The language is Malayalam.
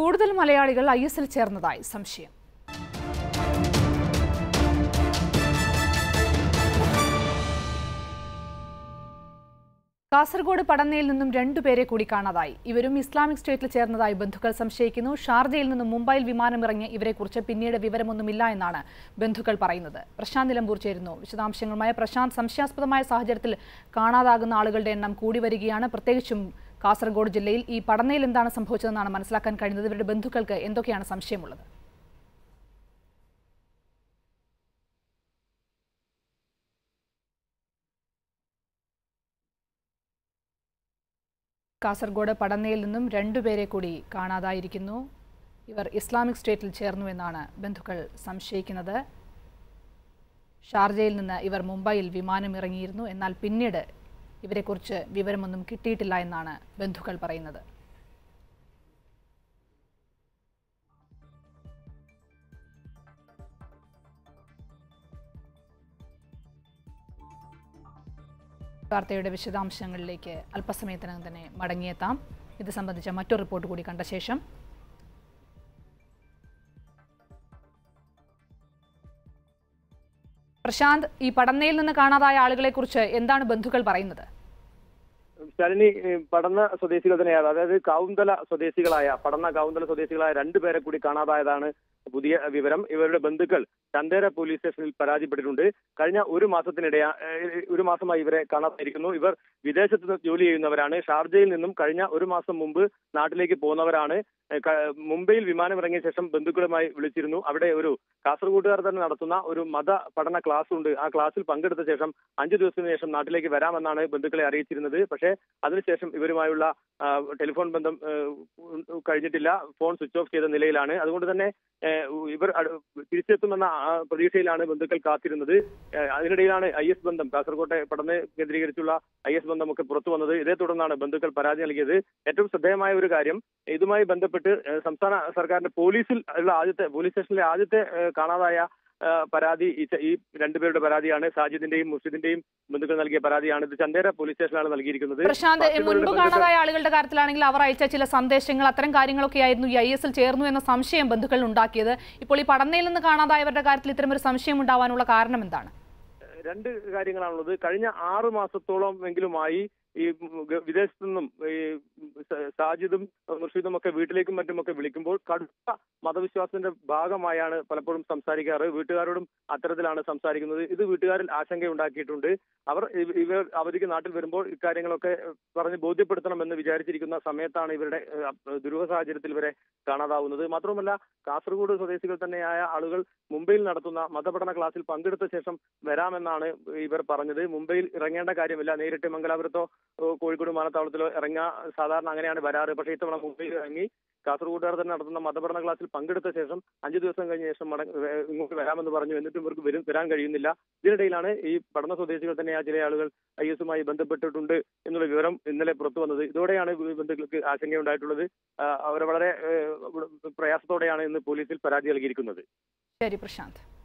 കൂടുതൽ മലയാളികൾ ഐ എസിൽ ചേർന്നതായി സംശയം കാസർഗോഡ് പടന്നയിൽ നിന്നും രണ്ടുപേരെ കൂടി കാണാതായി ഇവരും ഇസ്ലാമിക് സ്റ്റേറ്റിൽ ചേർന്നതായി ബന്ധുക്കൾ സംശയിക്കുന്നു ഷാർജയിൽ നിന്നും മുംബൈയിൽ വിമാനമിറങ്ങിയ ഇവരെക്കുറിച്ച് പിന്നീട് വിവരമൊന്നുമില്ല എന്നാണ് ബന്ധുക്കൾ പറയുന്നത് പ്രശാന്ത് നിലമ്പൂർ ചേരുന്നു വിശദാംശങ്ങളുമായി പ്രശാന്ത് സംശയാസ്പദമായ സാഹചര്യത്തിൽ കാണാതാകുന്ന ആളുകളുടെ എണ്ണം കൂടി വരികയാണ് പ്രത്യേകിച്ചും കാസർഗോഡ് ജില്ലയിൽ ഈ പടന്നയിൽ എന്താണ് സംഭവിച്ചതെന്നാണ് മനസ്സിലാക്കാൻ കഴിയുന്നത് ഇവരുടെ ബന്ധുക്കൾക്ക് എന്തൊക്കെയാണ് സംശയമുള്ളത് കാസർഗോഡ് പടന്നയിൽ നിന്നും രണ്ടുപേരെ കൂടി കാണാതായിരിക്കുന്നു ഇവർ ഇസ്ലാമിക് സ്റ്റേറ്റിൽ ചേർന്നു എന്നാണ് ബന്ധുക്കൾ സംശയിക്കുന്നത് ഷാർജയിൽ നിന്ന് ഇവർ മുംബൈയിൽ വിമാനം ഇറങ്ങിയിരുന്നു എന്നാൽ പിന്നീട് ഇവരെക്കുറിച്ച് വിവരമൊന്നും കിട്ടിയിട്ടില്ല എന്നാണ് ബന്ധുക്കൾ പറയുന്നത് വാർത്തയുടെ വിശദാംശങ്ങളിലേക്ക് അല്പസമയത്തിനകം തന്നെ മടങ്ങിയെത്താം ഇത് സംബന്ധിച്ച മറ്റൊരു റിപ്പോർട്ട് കൂടി കണ്ട ശേഷം പ്രശാന്ത് ഈ പടന്നയിൽ നിന്ന് കാണാതായ ആളുകളെ കുറിച്ച് എന്താണ് ബന്ധുക്കൾ പറയുന്നത് ശാലിനി ഏഹ്, പടന്ന സ്വദേശികൾ തന്നെയാണ് അതായത് കാവുന്തല സ്വദേശികളായ പടന്ന കാവുന്തല സ്വദേശികളായ രണ്ടുപേരെ കൂടി കാണാതായതാണ് പുതിയ വിവരം ഇവരുടെ ബന്ധുക്കൾ ചന്ദേര പോലീസ് സ്റ്റേഷനിൽ പരാതിപ്പെട്ടിട്ടുണ്ട് കഴിഞ്ഞ ഒരു മാസത്തിനിടെ ഒരു മാസമായി ഇവരെ കാണാതായിരിക്കുന്നു ഇവർ വിദേശത്ത് നിന്ന് ജോലി ചെയ്യുന്നവരാണ് ഷാർജയിൽ നിന്നും കഴിഞ്ഞ ഒരു മാസം മുമ്പ് നാട്ടിലേക്ക് പോകുന്നവരാണ് ഏഹ്, ക- മുംബൈയിൽ വിമാനം ഇറങ്ങിയ ശേഷം ബന്ധുക്കളുമായി വിളിച്ചിരുന്നു അവിടെ ഒരു കാസർഗോഡുകാർ തന്നെ നടത്തുന്ന ഒരു മത പഠന ക്ലാസ് ഉണ്ട് ആ ക്ലാസ്സിൽ പങ്കെടുത്ത ശേഷം അഞ്ചു ദിവസത്തിന് ശേഷം നാട്ടിലേക്ക് വരാമെന്നാണ് ബന്ധുക്കളെ അറിയിച്ചിരുന്നത് പക്ഷേ അതിനുശേഷം ഇവരുമായുള്ള ആ, ടെലിഫോൺ ബന്ധം ഏഹ്, കഴിഞ്ഞിട്ടില്ല ഫോൺ സ്വിച്ച് ഓഫ് ചെയ്ത നിലയിലാണ് അതുകൊണ്ട് തന്നെ ഏഹ്, ഇവർ അട്- തിരിച്ചെത്തുമെന്ന ആ പ്രതീക്ഷയിലാണ് ബന്ധുക്കൾ കാത്തിരുന്നത് ഏഹ്, അതിനിടയിലാണ് ഐ എസ് ബന്ധം കാസർകോട്ടെ പഠനം കേന്ദ്രീകരിച്ചുള്ള ഐ എസ് ബന്ധമൊക്കെ പുറത്തു വന്നത് ഇതേ തുടർന്നാണ് ബന്ധുക്കൾ പരാതി നൽകിയത് ഏറ്റവും ശ്രദ്ധേയമായ ഒരു കാര്യം ഇതുമായി ബന്ധപ്പെട്ട് ഏഹ്, സംസ്ഥാന സർക്കാരിന്റെ പോലീസിൽ ഉള്ള ആദ്യത്തെ പോലീസ് സ്റ്റേഷനിലെ ആദ്യത്തെ ഏഹ്, കാണാതായ ഏഹ്, പരാതി ഈ ച- ഈ രണ്ടുപേരുടെ പരാതിയാണ് സാജിദിന്റെയും മുർഷിദിന്റെയും ബന്ധുക്കൾ നൽകിയ പരാതിയാണ് ഇത് ചന്ദേര പോലീസ് സ്റ്റേഷനിലാണ് നൽകിയിരിക്കുന്നത് പ്രശാന്ത് ബാക്കിയുള്ളവരുടെ മുൻപ് ബന്ധുക്കൾ- കാണാതായ ആളുകളുടെ കാര്യത്തിലാണെങ്കിൽ അവർ അയച്ച ചില സന്ദേശങ്ങൾ അത്തരം കാര്യങ്ങളൊക്കെ ആയിരുന്നു ഈ ഐ എസിൽ ചേർന്നു എന്ന സംശയം ബന്ധുക്കൾ ഉണ്ടാക്കിയത് ഇപ്പോൾ ഈ പഠനയിൽ നിന്ന് കാണാതായവരുടെ കാര്യത്തിൽ ഇത്തരം ഒരു സംശയം ഉണ്ടാവാനുള്ള കാരണം എന്താണ് രണ്ട് കാര്യങ്ങളാണുള്ളത് കഴിഞ്ഞ ആറ് മാസത്തോളം എങ്കിലുമായി ഈ ഗ- വിദേശത്തു നിന്നും ഈ സ- സാജിദും മുർഷിദും ഒക്കെ വീട്ടിലേക്കും മറ്റുമൊക്കെ വിളിക്കുമ്പോൾ കടുത്ത മതവിശ്വാസത്തിന്റെ ഭാഗമായാണ് പലപ്പോഴും സംസാരിക്കാറ് വീട്ടുകാരോടും അത്തരത്തിലാണ് സംസാരിക്കുന്നത് ഇത് വീട്ടുകാരിൽ ആശങ്കയുണ്ടാക്കിയിട്ടുണ്ട് അവർ ഇവ- ഇവർ അവധിക്ക് നാട്ടിൽ വരുമ്പോൾ ഇക്കാര്യങ്ങളൊക്കെ പറഞ്ഞ് ബോധ്യപ്പെടുത്തണമെന്ന് വിചാരിച്ചിരിക്കുന്ന സമയത്താണ് ഇവരുടെ ഏഹ്, അപ്- ദുരൂഹ സാഹചര്യത്തിൽ ഇവരെ കാണാതാവുന്നത് മാത്രമല്ല കാസർഗോഡ് സ്വദേശികൾ തന്നെയായ ആളുകൾ മുംബൈയിൽ നടത്തുന്ന മതപഠന ക്ലാസ്സിൽ പങ്കെടുത്ത ശേഷം വരാമെന്നാണ് ഇവർ പറഞ്ഞത് മുംബൈയിൽ ഇറങ്ങേണ്ട കാര്യമില്ല നേരിട്ട് മംഗലാപുരത്തോ ഏഹ്, കോഴിക്കോട് വിമാനത്താവളത്തിലോ ഇറങ്ങാ സാധാരണ അങ്ങനെയാണ് വരാറ് പക്ഷേ ഇത്തവണ മുംബൈയിൽ ഇറങ്ങി കാസർഗോഡുകാർ തന്നെ നടത്തുന്ന മതപഠന ക്ലാസ്സിൽ പങ്കെടുത്ത ശേഷം അഞ്ചു ദിവസം കഴിഞ്ഞ ശേഷം മട ഏഹ്, ഇങ്ങോട്ട് വരാമെന്ന് പറഞ്ഞു എന്നിട്ടും ഇവർക്ക് വരും വരാൻ കഴിയുന്നില്ല ഇതിനിടയിലാണ് ഈ പഠന സ്വദേശികൾ തന്നെ ആ ചില ആളുകൾ ഐ എസുമായി ബന്ധപ്പെട്ടിട്ടുണ്ട് എന്നുള്ള വിവരം ഇന്നലെ പുറത്തു വന്നത് ഇതോടെയാണ് ഈ ബന്ധുക്കൾക്ക് ആശങ്കയുണ്ടായിട്ടുള്ളത് ആ, അവർ വളരെ ഏഹ്, പ്രയാസത്തോടെയാണ് ഇന്ന് പോലീസിൽ പരാതി നൽകിയിരിക്കുന്നത് ശരി പ്രശാന്ത്